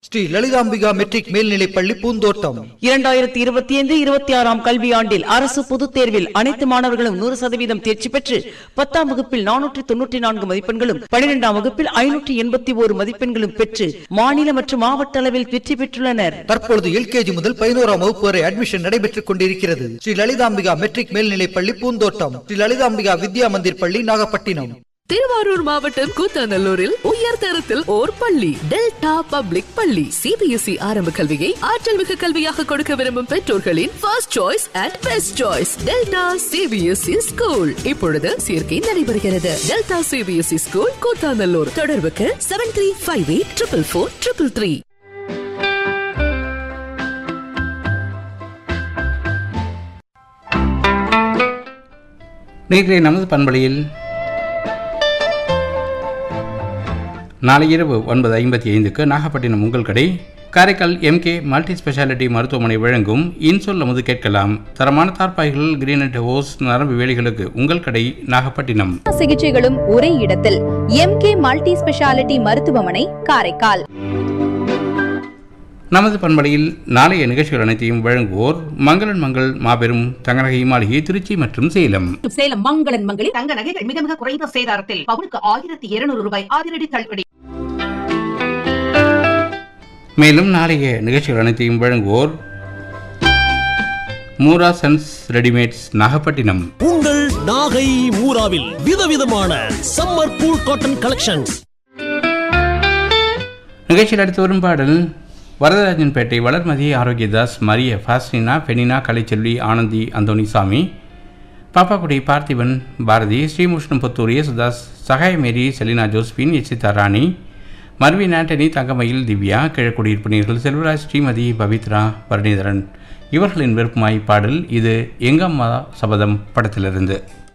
Sri Lalithambika matric மேல்நிலைப் பள்ளி பூந்தோட்டம் இரண்டாயிரத்தி இருபத்தி ஐந்து இருபத்தி ஆறாம் கல்வியாண்டில் அரசு பொதுத் தேர்வில் அனைத்து மாணவர்களும் நூறு சதவீதம் தேர்ச்சி பெற்று பத்தாம் வகுப்பில் நானூற்றி தொன்னூற்றி நான்கு மதிப்பெண்களும் பனிரெண்டாம் வகுப்பில் ஐநூற்றி எண்பத்தி ஓரு மதிப்பெண்களும் பெற்று மாநில மற்றும் மாவட்ட அளவில் வெற்றி பெற்றுள்ளனர் தற்பொழுது எல்கேஜி முதல் பதினோராம் வகுப்பு வரை அட்மிஷன் நடைபெற்றுக் கொண்டிருக்கிறது ஸ்ரீ லலிதாம்பிகா மெட்ரிக் மேல்நிலைப் பள்ளி பூந்தோட்டம் ஸ்ரீ லலிதாம்பிகா வித்யா மந்திர் பள்ளி நாகப்பட்டினம் திருவாரூர் மாவட்டம் கூத்தாநல்லூரில் உயர் தரத்தில் ஓர் பள்ளி டெல்டா பப்ளிக் பள்ளி சிபிஎஸ்இ ஆரம்ப கல்வியை ஆற்றல் மிகு கல்வியாக கொடுக்க விரும்பும் பெற்றோர்களின் first choice and best choice delta CBSE school இப்பொழுது சேர்க்கை நடைபெறுகிறது டெல்டா சிபிஎஸ்இ ஸ்கூல் கூத்தாநல்லூர் தொடர்புக்கு seven three five eight triple four triple three நேற்றைய நமது பண்பலையில் நாளை இரவு ஒன்பது ஐம்பத்தி ஐந்துக்கு நாகப்பட்டினம் உங்கள் கடை காரைக்கால் எம்கே மல்டி ஸ்பெஷாலிட்டி மருத்துவமனை வழங்கும் இன்சொல் அமுது கேட்கலாம் தரமான தார்பாய்கள் கிரீனட் ஹோஸ் நரம்பு வேலிகளுக்கு உங்கள் கடை நாகப்பட்டினம் சிகிச்சைகளும் ஒரே இடத்தில் எம்கே மல்டி ஸ்பெஷாலிட்டி மருத்துவமனை காரைக்கால் நமது பண்பலையில் நாளைய நிகழ்ச்சிகள் அனைத்தையும் வழங்குவோர் மங்களன் மங்கள் மாபெரும் தங்கநகை மாளிகை திருச்சி மற்றும் சேலம் சேலம் மங்களன் மங்களில் தங்க நகைகள் மிக மிக குறைந்த சேதாரத்தில் பவுனுக்கு ஆயிரத்தி இருநூறு ரூபாய் அதிரடி தள்ளுபடி மேலும் நாளைய நிகழ்ச்சிகள் அனைத்தையும் வழங்குவோர் மூரா சன்ஸ் ரெடிமேட்ஸ் நாகப்பட்டினம் உங்கள் நாகை மூராவில் விதவிதமான சம்மர் கூல் காட்டன் கலெக்ஷன்ஸ் நிகழ்ச்சியில் அடுத்து வரும் பாடல் வரதராஜன்பேட்டை வளர்மதி ஆரோக்கியதாஸ் மரிய ஃபாஸ்டினா பெனினா கலைச்செல்வி ஆனந்தி அந்தோணிசாமி பாப்பாக்குடி பார்த்திபன் பாரதி ஸ்ரீமுஷ்ணம் புத்தூர் யேசுதாஸ் சகாயமேரி செலினா ஜோஸ்பின் எச்சிதா ராணி மர்வின் ஆண்டனி தங்கமயில் திவ்யா கிழக்குடியிருப்பினர்கள் செல்வராஜ் ஸ்ரீமதி பவித்ரா பரணிதரன் இவர்களின் விருப்பமாய் பாடல் இது எங்கம்மா சபதம் படத்திலிருந்து